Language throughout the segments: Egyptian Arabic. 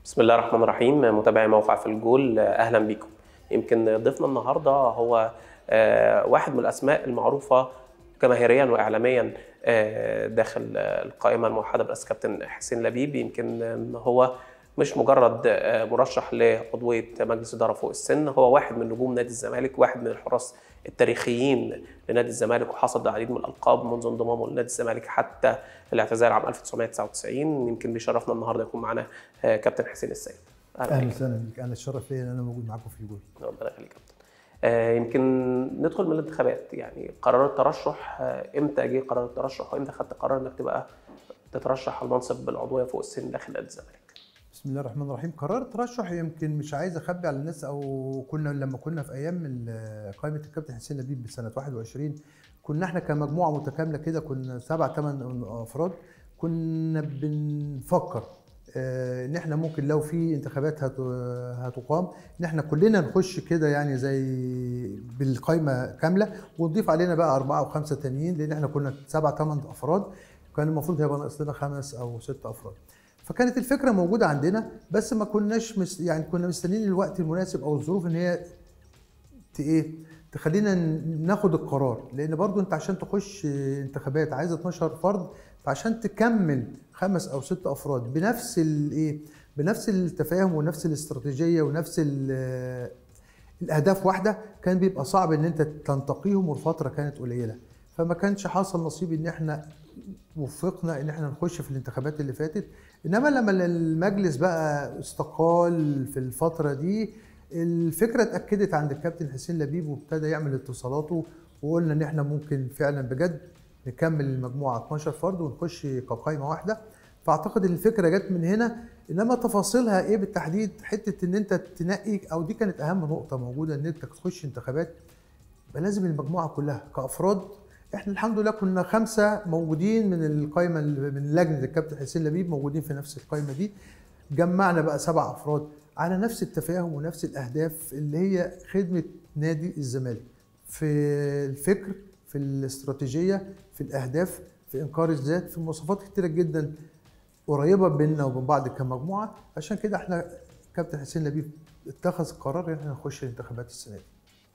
بسم الله الرحمن الرحيم متابعي موقع في الجول اهلا بكم يمكن ضيفنا النهارده هو آه، واحد من الاسماء المعروفه جماهيريا واعلاميا آه، داخل آه، القائمه الموحده برئاسه كابتن حسين لبيب يمكن ان هو مش مجرد آه، مرشح لعضويه مجلس اداره فوق السن هو واحد من نجوم نادي الزمالك واحد من الحراس التاريخيين لنادي الزمالك وحصد العديد من الالقاب منذ انضمامه لنادي الزمالك حتى الاعتزال عام 1999 يمكن بيشرفنا النهارده يكون معانا آه، كابتن حسين السيد اهلا وسهلا بك انا الشرف ليا ان انا موجود معاكم في الجول ربنا يخليك يا كابتن آه، يمكن ندخل من الانتخابات يعني قرار الترشح آه، امتى جه قرار الترشح وامتى خدت قرار انك تبقى تترشح على منصب العضويه فوق السن داخل نادي الزمالك بسم الله الرحمن الرحيم قرار الترشح يمكن مش عايز اخبي على الناس او كنا لما كنا في ايام ال- قائمه الكابتن حسين لبيب بسنه 21 كنا احنا كمجموعه متكامله كده كنا سبع ثمان افراد كنا بنفكر آه، ان احنا ممكن لو في انتخابات هت- هتقام ان احنا كلنا نخش كده يعني زي بالقائمه كامله ونضيف علينا بقى اربعه او خمسه تانيين لان احنا كنا سبع ثمان افراد كان المفروض هيبقى ناقص لنا خمس او ست افراد فكانت الفكره موجوده عندنا بس ما كناش مس يعني كنا مستنيين الوقت المناسب او الظروف ان هي ت- ايه تخلينا ن- ناخد القرار لان برضو انت عشان تخش انتخابات عايز 12 فرد فعشان تكمل خمس او ست افراد بنفس الايه بنفس التفاهم ونفس الاستراتيجيه ونفس ال- الاهداف واحده كان بيبقى صعب ان انت تنتقيهم والفتره كانت قليله فما كانش حصل نصيب ان احنا وفقنا ان احنا نخش في الانتخابات اللي فاتت انما لما المجلس بقى استقال في الفتره دي الفكره اتاكدت عند الكابتن حسين لبيب وابتدى يعمل اتصالاته وقلنا ان احنا ممكن فعلا بجد نكمل المجموعه 12 فرد ونخش كقائمه واحده فاعتقد ان الفكره جت من هنا انما تفاصيلها ايه بالتحديد حته ان انت تنقي او دي كانت اهم نقطه موجوده ان انت تخش انتخابات يبقى لازم المجموعه كلها كافراد احنا الحمد لله كنا خمسه موجودين من القائمه من لجنه الكابتن حسين لبيب موجودين في نفس القائمه دي جمعنا بقى سبع افراد على نفس التفاهم ونفس الاهداف اللي هي خدمه نادي الزمالك في الفكر في الاستراتيجيه في الاهداف في انكار الذات في مواصفات كتيره جدا قريبه بيننا وبين بعض كمجموعه عشان كده احنا كابتن حسين لبيب اتخذ قرار ان احنا نخش الانتخابات السنه دي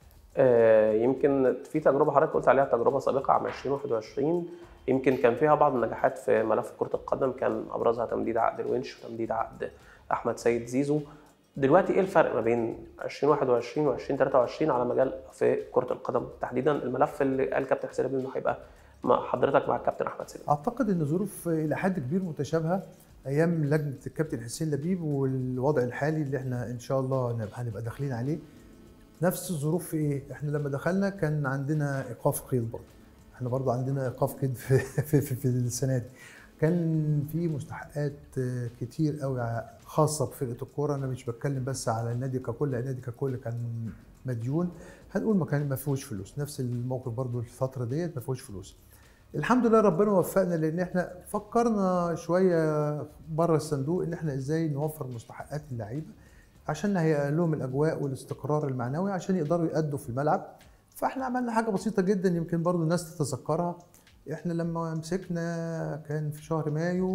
آه، يمكن في تجربه حضرتك قلت عليها تجربه سابقه عام 2021 يمكن كان فيها بعض النجاحات في ملف كره القدم كان ابرزها تمديد عقد الونش وتمديد عقد احمد سيد زيزو دلوقتي ايه الفرق ما بين 2021 و 2023 على مجال في كره القدم تحديدا الملف اللي قال كابتن حسين لبيب انه هيبقى مع حضرتك مع الكابتن احمد سيد اعتقد ان ظروف الى حد كبير متشابهه ايام لجنه الكابتن حسين لبيب والوضع الحالي اللي احنا ان شاء الله نبقى- هنبقى داخلين عليه نفس الظروف في ايه؟ احنا لما دخلنا كان عندنا ايقاف قيد برضه احنا برضه عندنا ايقاف قيد في, في, في, في السنه دي كان في مستحقات آه، كتير قوي خاصه بفرقه الكوره انا مش بتكلم بس على النادي ككل النادي ككل كان مديون هنقول ما كان ما فيهوش فلوس نفس الموقف برضه الفتره ديت ما فيهوش فلوس الحمد لله ربنا وفقنا لان احنا فكرنا شويه بره الصندوق ان احنا ازاي نوفر مستحقات اللعيبه عشان نهيئ لهم الاجواء والاستقرار المعنوي عشان يقدروا يأدوا في الملعب فاحنا عملنا حاجه بسيطه جدا يمكن برضو الناس تتذكرها احنا لما مسكنا كان في شهر مايو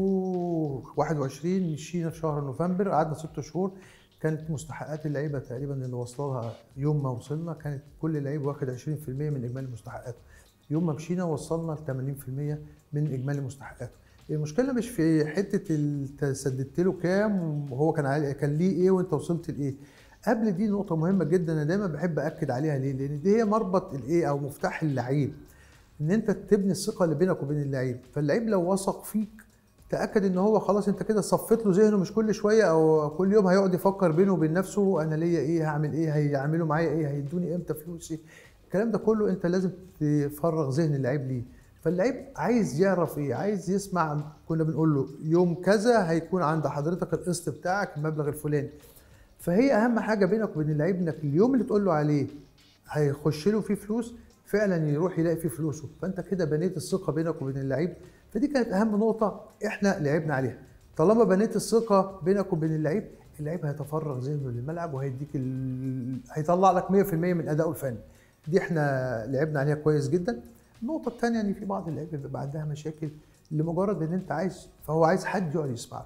21 مشينا في شهر نوفمبر قعدنا ست شهور كانت مستحقات اللعيبه تقريبا اللي وصلها يوم ما وصلنا كانت كل لعيب واخد 20% من اجمالي مستحقاته يوم ما مشينا وصلنا ل 80% من اجمالي مستحقاته المشكله مش في حته انت سددت له كام وهو كان عالي كان ليه ايه وانت وصلت لايه قبل دي نقطه مهمه جدا انا دايما بحب اكد عليها ليه لان دي هي مربط الايه او مفتاح اللعيب ان انت تبني الثقه اللي بينك وبين اللعيب فاللعيب لو وثق فيك تاكد ان هو خلاص انت كده صفيت له ذهنه مش كل شويه او كل يوم هيقعد يفكر بينه وبين نفسه انا ليا ايه هعمل ايه هيعملوا معايا ايه هيدوني امتى فلوسي الكلام ده كله انت لازم تفرغ ذهن اللعيب ليه فاللعيب عايز يعرف ايه عايز يسمع كنا بنقول له يوم كذا هيكون عند حضرتك القسط بتاعك المبلغ الفلاني فهي اهم حاجه بينك وبين اللعيب انك اليوم اللي تقول له عليه هيخش له فيه فلوس فعلا يروح يلاقي فيه فلوسه فانت كده بنيت الثقه بينك وبين اللعيب فدي كانت اهم نقطه احنا لعبنا عليها طالما بنيت الثقه بينك وبين اللعيب اللعيب هيتفرغ ذهنه للملعب وهيديك ال... هيطلع لك 100% من ادائه الفني دي احنا لعبنا عليها كويس جدا النقطه الثانيه ان في بعض اللعيبه بيبقى عندها مشاكل لمجرد ان انت عايز فهو عايز حد يقعد يسمعه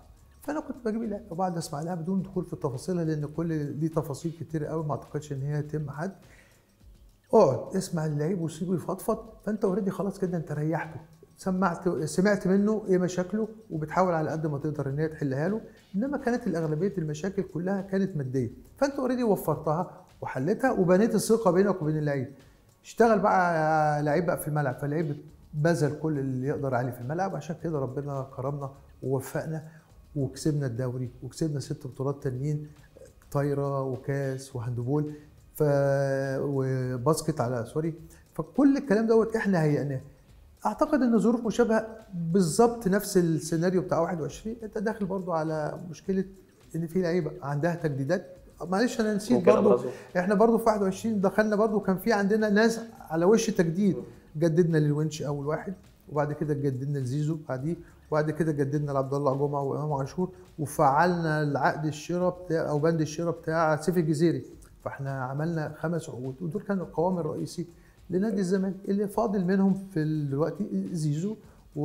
فانا كنت بجيب اللعيبه وبعد اسمع لها بدون دخول في تفاصيلها لان كل دي تفاصيل كتير قوي ما اعتقدش ان هي تتم حد اقعد اسمع اللعيب وسيبه يفضفض فانت اوريدي خلاص كده انت ريحته سمعت سمعت منه ايه مشاكله وبتحاول على قد ما تقدر ان هي تحلها له انما كانت الاغلبيه المشاكل كلها كانت ماديه فانت اوريدي وفرتها وحلتها وبنيت الثقه بينك وبين اللعيب اشتغل بقى لعيب بقى في الملعب فاللعيب بذل كل اللي يقدر عليه في الملعب عشان كده ربنا كرمنا ووفقنا وكسبنا الدوري وكسبنا ست بطولات تانيين طايره وكاس وهاندبول ف وباسكت على سوري فكل الكلام دوت احنا هيئناه اعتقد ان ظروف مشابهه بالظبط نفس السيناريو بتاع 21 انت داخل برضو على مشكله ان في لعيبه عندها تجديدات معلش انا نسيت ممكن برضو أبرزه. احنا برضو في 21 دخلنا برضو كان في عندنا ناس على وش تجديد جددنا للونش اول واحد وبعد كده جددنا لزيزو بعديه وبعد كده جددنا لعبد الله جمعه وامام عاشور وفعلنا العقد الشراء بتاع او بند الشراء بتاع سيف الجزيري فاحنا عملنا خمس عقود ودول كانوا القوام الرئيسي لنادي الزمالك اللي فاضل منهم في دلوقتي زيزو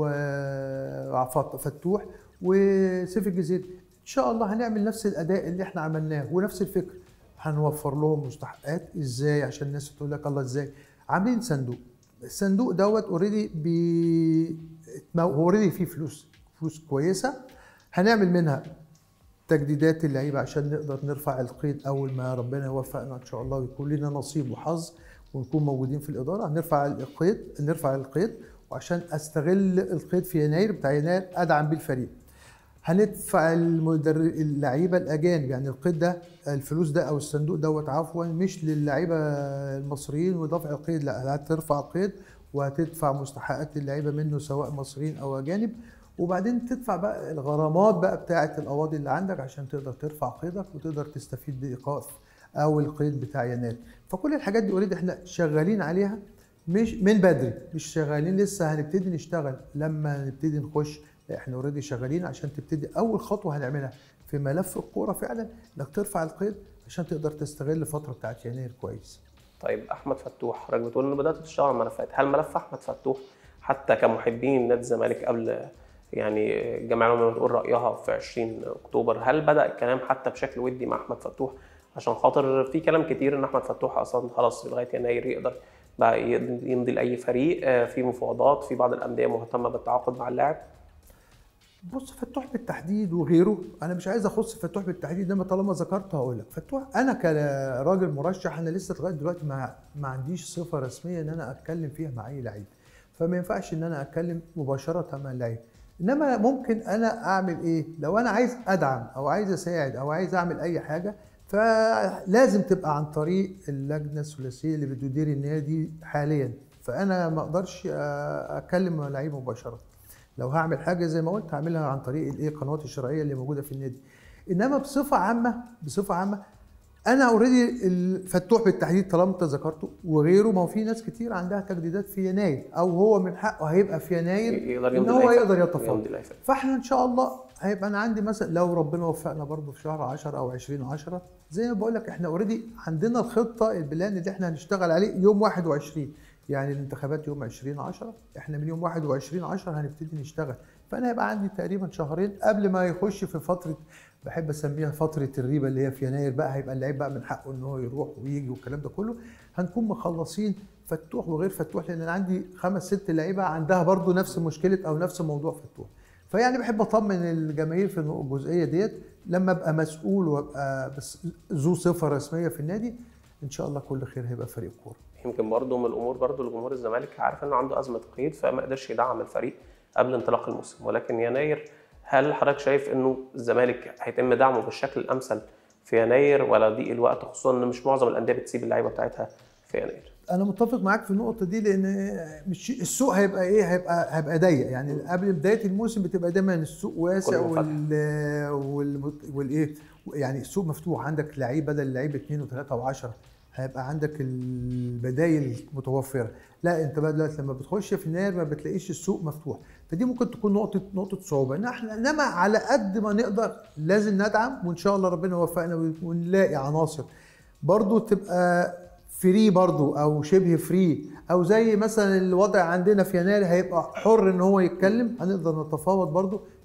وفتوح وسيف الجزيري ان شاء الله هنعمل نفس الاداء اللي احنا عملناه ونفس الفكر هنوفر لهم مستحقات ازاي عشان الناس تقول لك الله ازاي عاملين صندوق الصندوق دوت اوريدي بي هو اوريدي فيه فلوس فلوس كويسه هنعمل منها تجديدات اللعيبه عشان نقدر نرفع القيد اول ما ربنا يوفقنا ان شاء الله ويكون لنا نصيب وحظ ونكون موجودين في الاداره هنرفع القيد نرفع القيد وعشان استغل القيد في يناير بتاع يناير ادعم بيه الفريق هندفع المدر... اللعيبه الاجانب يعني القيد ده الفلوس ده او الصندوق دوت عفوا مش للعيبه المصريين ودفع القيد لا هترفع القيد وهتدفع مستحقات اللعيبه منه سواء مصريين او اجانب وبعدين تدفع بقى الغرامات بقى بتاعه القواضي اللي عندك عشان تقدر ترفع قيدك وتقدر تستفيد بايقاف او القيد بتاع يناير فكل الحاجات دي اوريدي احنا شغالين عليها مش من بدري مش شغالين لسه هنبتدي نشتغل لما نبتدي نخش احنا اوريدي شغالين عشان تبتدي اول خطوه هنعملها في ملف الكوره فعلا انك ترفع القيد عشان تقدر تستغل الفتره بتاعت يناير كويس طيب احمد فتوح حضرتك بتقول ان بدات تشتغل على الملفات هل ملف احمد فتوح حتى كمحبين نادي الزمالك قبل يعني الجمعيه العموميه بتقول رايها في 20 اكتوبر هل بدا الكلام حتى بشكل ودي مع احمد فتوح عشان خاطر في كلام كتير ان احمد فتوح اصلا خلاص لغايه يناير يقدر بقى يمضي لاي فريق آه، في مفاوضات في بعض الانديه مهتمه بالتعاقد مع اللاعب بص فتوح بالتحديد وغيره انا مش عايز اخص فتوح بالتحديد انما طالما ذكرته هقول لك فتوح انا كراجل مرشح انا لسه لغايه دلوقتي ما ما عنديش صفه رسميه ان انا اتكلم فيها مع اي لعيب فما ينفعش ان انا اتكلم مباشره مع اللعيب انما ممكن انا اعمل ايه لو انا عايز ادعم او عايز اساعد او عايز اعمل اي حاجه فلازم تبقى عن طريق اللجنه الثلاثيه اللي بتدير النادي حاليا فانا ما اقدرش اتكلم مع لعيب مباشره لو هعمل حاجه زي ما قلت هعملها عن طريق الايه القنوات الشرعيه اللي موجوده في النادي انما بصفه عامه بصفه عامه انا اوريدي الفتوح بالتحديد طالما انت ذكرته وغيره ما هو في ناس كتير عندها تجديدات في يناير او هو من حقه هيبقى في يناير يقدر ان يمضي هو لأي فريق. يقدر يتفاوض يمضي لأي فريق. فاحنا ان شاء الله هيبقى انا عندي مثلا لو ربنا وفقنا برضه في شهر 10 او 20 10 زي ما بقول لك احنا اوريدي عندنا الخطه البلان اللي احنا هنشتغل عليه يوم 21 يعني الانتخابات يوم 20 10 احنا من يوم 21 10 هنبتدي نشتغل فانا هيبقى عندي تقريبا شهرين قبل ما يخش في فتره بحب اسميها فتره الريبه اللي هي في يناير بقى هيبقى اللعيب بقى من حقه ان هو يروح ويجي والكلام ده كله هنكون مخلصين فتوح وغير فتوح لان انا عندي خمس ست لعيبه عندها برضو نفس مشكله او نفس موضوع فتوح فيعني بحب اطمن الجماهير في الجزئيه ديت لما ابقى مسؤول وابقى بس ذو صفه رسميه في النادي ان شاء الله كل خير هيبقى فريق كوره يمكن برضه من الامور برضه لجمهور الزمالك عارف انه عنده ازمه قيد فما قدرش يدعم الفريق قبل انطلاق الموسم ولكن يناير هل حضرتك شايف انه الزمالك هيتم دعمه بالشكل الامثل في يناير ولا ضيق الوقت خصوصا ان مش معظم الانديه بتسيب اللعيبه بتاعتها في يناير انا متفق معاك في النقطه دي لان مش السوق هيبقى ايه هيبقى هيبقى ضيق يعني قبل بدايه الموسم بتبقى دايما السوق واسع كله مفتوح. وال وال والايه يعني السوق مفتوح عندك لعيب بدل لعيب اثنين وثلاثه وعشرة هيبقى عندك البدايل متوفره لا انت بقى دلوقتي لما بتخش في يناير ما بتلاقيش السوق مفتوح فدي ممكن تكون نقطه نقطه صعوبه إن احنا انما على قد ما نقدر لازم ندعم وان شاء الله ربنا يوفقنا ونلاقي عناصر برضو تبقى فري برضو او شبه فري او زي مثلا الوضع عندنا في يناير هيبقى حر ان هو يتكلم هنقدر نتفاوض برضو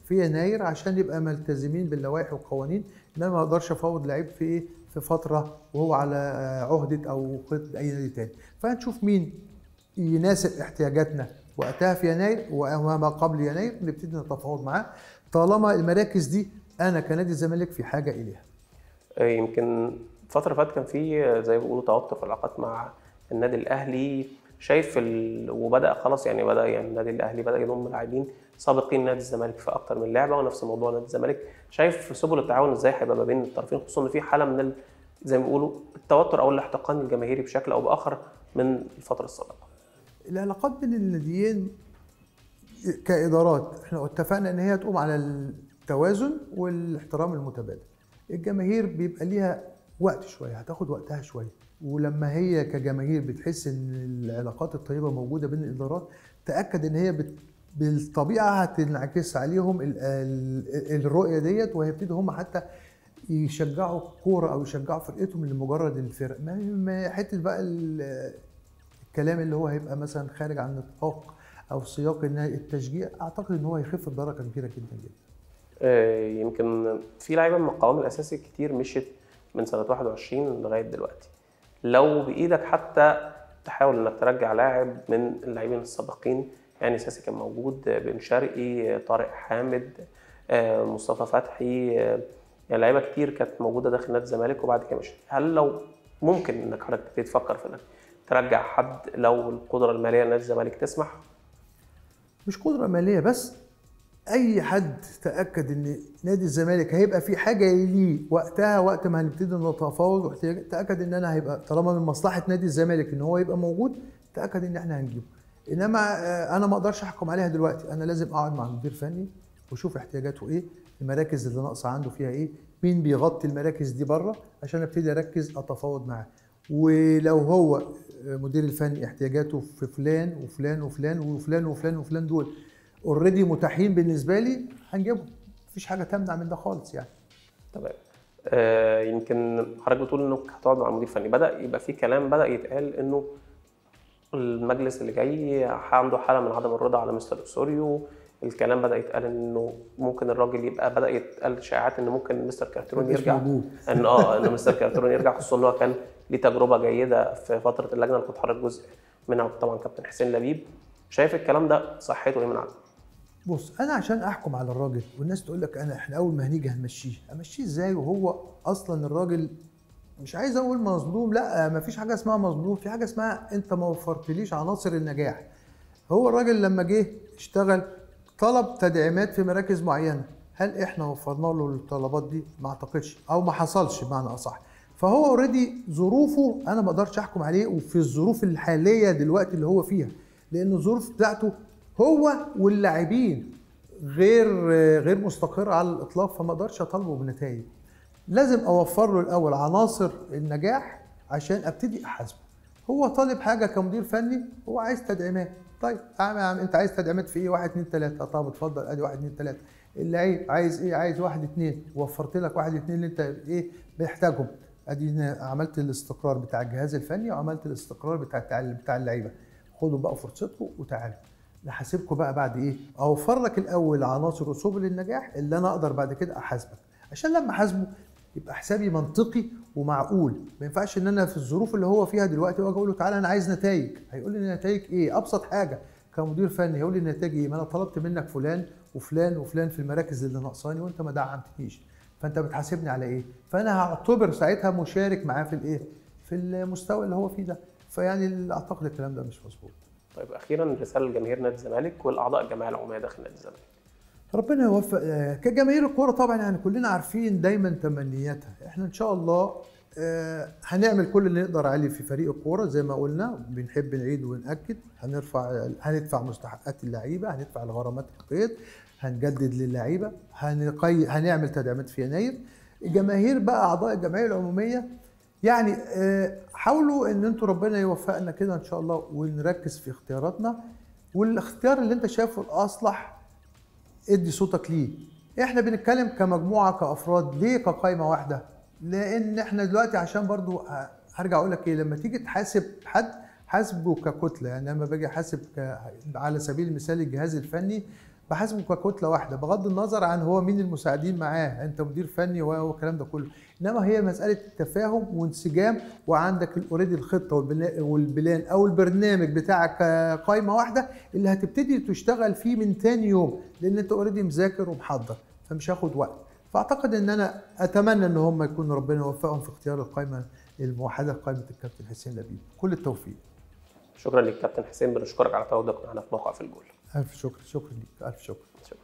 في يناير عشان يبقى ملتزمين باللوائح والقوانين ان انا ما اقدرش افوض لعيب في ايه في فتره وهو على عهده او قيد اي نادي تاني فهنشوف مين يناسب احتياجاتنا وقتها في يناير وما قبل يناير نبتدي نتفاوض معاه طالما المراكز دي انا كنادي الزمالك في حاجه اليها آه، يمكن الفترة اللي فاتت كان في آه، زي ما بيقولوا توتر في العلاقات مع النادي الأهلي شايف ال... وبدأ خلاص يعني بدأ يعني النادي الأهلي بدأ يضم لاعبين سابقين نادي الزمالك في أكتر من لعبة ونفس موضوع نادي الزمالك شايف سبل التعاون إزاي هيبقى ما بين الطرفين خصوصا إن في حالة من ال... زي ما بيقولوا التوتر أو الاحتقان الجماهيري بشكل أو بآخر من الفترة السابقة العلاقات بين الناديين كادارات احنا اتفقنا ان هي تقوم على التوازن والاحترام المتبادل الجماهير بيبقى ليها وقت شويه هتاخد وقتها شويه ولما هي كجماهير بتحس ان العلاقات الطيبه موجوده بين الادارات تاكد ان هي بت بالطبيعه هتنعكس عليهم ال- ال- الرؤيه ديت وهيبتدوا هم حتى يشجعوا كوره او يشجعوا فرقتهم لمجرد الفرق ما ما حته بقى ال- الكلام اللي هو هيبقى مثلا خارج عن نطاق او سياق إن التشجيع اعتقد ان هو هيخف بدرجه كبيره جدا جدا آه، يمكن في لعيبه من القوام الاساسي كتير مشيت من سنه 21 لغايه دلوقتي لو بايدك حتى تحاول انك ترجع لاعب من اللاعبين السابقين يعني ساسي كان موجود آه، بن شرقي آه، طارق حامد آه، مصطفى فتحي آه، يعني لعيبه كتير كانت موجوده داخل نادي الزمالك وبعد كده مشت هل لو ممكن انك حضرتك تبتدي تفكر في انك ترجع حد لو القدره الماليه لنادي الزمالك تسمح مش قدره ماليه بس اي حد تاكد ان نادي الزمالك هيبقى في حاجه ليه وقتها وقت ما هنبتدي نتفاوض واحتياج تاكد ان انا هيبقى طالما من مصلحه نادي الزمالك ان هو يبقى موجود تاكد ان احنا هنجيبه انما آه، انا ما اقدرش احكم عليها دلوقتي انا لازم اقعد مع مدير فني واشوف احتياجاته ايه المراكز اللي ناقصه عنده فيها ايه مين بيغطي المراكز دي بره عشان ابتدي اركز اتفاوض معاه ولو هو مدير الفني احتياجاته في فلان وفلان وفلان وفلان وفلان وفلان دول اوريدي متاحين بالنسبه لي هنجيبهم مفيش حاجه تمنع من ده خالص يعني تمام آه يمكن حضرتك بتقول انك هتقعد مع مدير فني بدا يبقى في كلام بدا يتقال انه المجلس اللي جاي عنده حاله من عدم الرضا على مستر اسوريو الكلام بدا يتقال انه ممكن الراجل يبقى بدا يتقال شائعات ان ممكن مستر كارترون مش يرجع موجود. ان اه ان مستر كارترون يرجع خصوصا ان هو كان ليه تجربه جيده في فتره اللجنه اللي كنت حضرتك جزء منها طبعا كابتن حسين لبيب شايف الكلام ده صحته ايه من عدم بص انا عشان احكم على الراجل والناس تقول لك انا احنا اول ما هنيجي هنمشيه امشيه ازاي وهو اصلا الراجل مش عايز اقول مظلوم لا ما فيش حاجه اسمها مظلوم في حاجه اسمها انت ما وفرتليش عناصر النجاح هو الراجل لما جه اشتغل طلب تدعيمات في مراكز معينه هل احنا وفرنا له الطلبات دي ما اعتقدش او ما حصلش بمعنى اصح فهو اوريدي ظروفه انا ما اقدرش احكم عليه وفي الظروف الحاليه دلوقتي اللي هو فيها لان الظروف بتاعته هو واللاعبين غير غير مستقره على الاطلاق فما اقدرش اطالبه بنتائج لازم اوفر له الاول عناصر النجاح عشان ابتدي احاسبه هو طالب حاجه كمدير فني هو عايز تدعيمات طيب تعالى يا عم انت عايز تدعيمات في ايه واحد اتنين تلاته طب اتفضل ادي واحد اتنين تلاته اللعيب عايز ايه عايز واحد اتنين وفرت لك واحد اتنين اللي انت ايه محتاجهم ادي هنا عملت الاستقرار بتاع الجهاز الفني وعملت الاستقرار بتاع التع- بتاع اللعيبه خدوا بقى فرصتكم وتعالوا نحاسبكم بقى بعد ايه اوفر لك الاول عناصر وسبل النجاح اللي انا اقدر بعد كده احاسبك عشان لما احاسبه يبقى حسابي منطقي ومعقول ما ينفعش ان انا في الظروف اللي هو فيها دلوقتي واجي اقول له تعالى انا عايز نتائج هيقول لي نتائج ايه ابسط حاجه كمدير فني هيقول لي نتائج ايه ما انا طلبت منك فلان وفلان وفلان في المراكز اللي ناقصاني وانت ما دعمتنيش فانت بتحاسبني على ايه فانا هعتبر ساعتها مشارك معاه في الايه في المستوى اللي هو فيه ده فيعني اعتقد الكلام ده مش مظبوط طيب اخيرا رساله لجماهير نادي الزمالك والاعضاء الجمعيه العموميه داخل نادي الزمالك ربنا يوفق آه، كجماهير الكوره طبعا يعني كلنا عارفين دايما تمنياتها احنا ان شاء الله آه، هنعمل كل اللي نقدر عليه في فريق الكوره زي ما قلنا بنحب نعيد ونأكد هنرفع هندفع مستحقات اللعيبه هندفع الغرامات القيد هنجدد للعيبه هنقي... هنعمل تدعيمات في يناير الجماهير بقى اعضاء الجمعيه العموميه يعني آه، حاولوا ان انتوا ربنا يوفقنا كده ان شاء الله ونركز في اختياراتنا والاختيار اللي انت شايفه الاصلح ادي صوتك ليه احنا بنتكلم كمجموعه كافراد ليه كقائمه واحده لان احنا دلوقتي عشان برضو ه- هرجع اقول لك ايه لما تيجي تحاسب حد حاسبه ككتله يعني لما باجي احاسب ك... على سبيل المثال الجهاز الفني بحاسبه ككتله واحده بغض النظر عن هو مين المساعدين معاه انت مدير فني والكلام ده كله انما هي مساله تفاهم وانسجام وعندك اوريدي الخطه والبنا- والبلان او البرنامج بتاعك آه، قائمه واحده اللي هتبتدي تشتغل فيه من تاني يوم لان انت اوريدي مذاكر ومحضر فمش هاخد وقت فاعتقد ان انا اتمنى ان هم يكون ربنا يوفقهم في اختيار القائمه الموحده قائمه الكابتن حسين لبيب كل التوفيق شكرا لك كابتن حسين بنشكرك على تواجدك معنا في موقع في الجول الف شكر شكرا ليك الف شكر شكرا